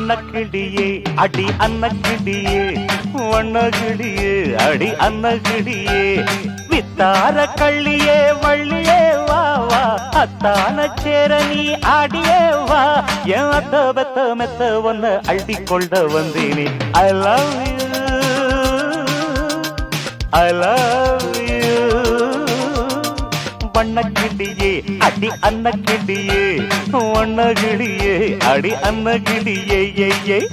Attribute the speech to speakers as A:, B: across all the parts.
A: வண்ணக்கிளியே அடி அன்னக்கிளியே வண்ணக்கிளியே அடி அன்னக்கிளியே வித்தார கள்ளியே வள்ளியே வா வா அத்தான சேர நீ ஆடியே வா என் அத்த பெத்த மெத்த ஒன்ன அள்ளி கொண்ட வந்தேனே I love you I love you வண்ணக்கிளியே அடி அன்னக்கிளியே வண்ணகிளியே அடி அன்னகிளியே ஏய் ஏய்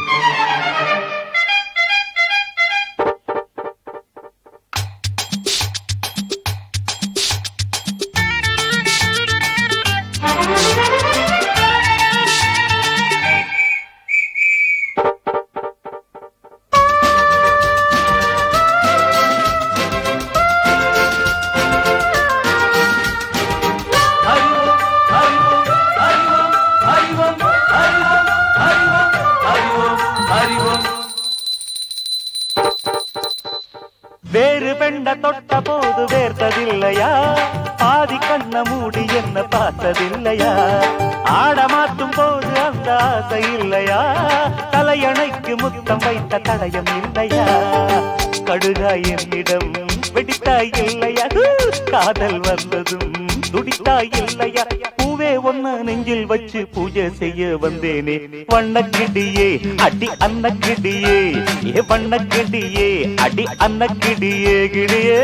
A: வேறு பெண்ண தொட்ட போது வேர்த்ததில்லையா பாதி கண்ண மூடி என்ன பார்த்ததில்லையா ஆட மாற்றும் போது அந்த ஆசை இல்லையா தலையணைக்கு முத்தம் வைத்த தடயம் இல்லையா கடுகாய் என்னிடம் வெடித்தாய் இல்லையா காதல் வந்ததும் துடித்தாய் இல்லையா பூவே ஒன்ன நெஞ்சில் வச்சு பூஜை செய்ய வந்தேனே வண்ணக்கிடியே அடி அன்னக்கிடியே ஏ வண்ணக்கிடியே அடி அன்னக்கிடியே கிடியே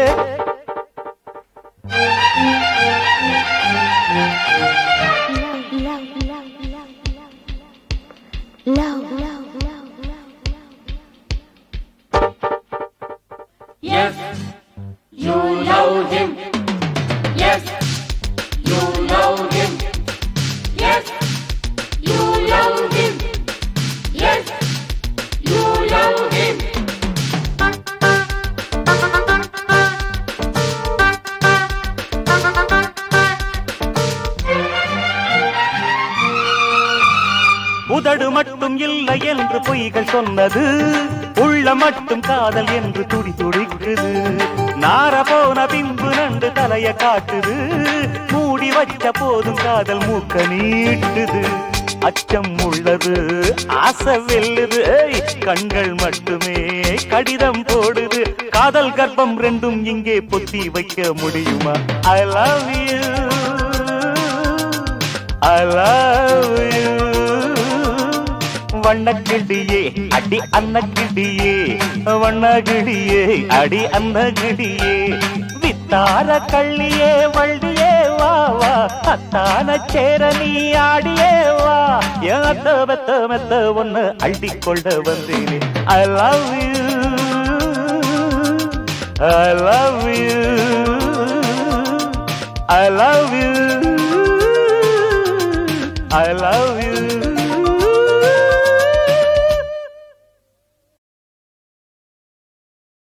B: love, love, love, love, love, love, love, love, love.
C: Yes, you love him. Yes, you love him. Yes, you love him. Yes, you love him.
A: உதடு மட்டும் இல்லை என்று பொய்கள் சொன்னது உள்ள மட்டும் காதல் என்று துடி துடிக்குது நார போன பின்பு நண்டு தலைய காட்டுது மூடி வச்ச போதும் காதல் மூக்க நீட்டுது அச்சம் உள்ளது ஆசை வெல்லுது ஏய், கண்கள் மட்டுமே கடிதம் போடுது காதல் கர்ப்பம் ரெண்டும் இங்கே பொத்தி வைக்க முடியுமா I love you I love you வண்ணக்கிளியே அடி அன்னக்கிளியே வண்ணகிளியே அடி அன்னகிளியே வித்தார கள்ளியே வள்ளியே வா வா அத்தான சேர நீ ஆடியே வா என் அத்த மெத்த மெத்த ஒன்னு அள்ளி கொள்ள வந்தேனே I love you I love you I love you. I love you.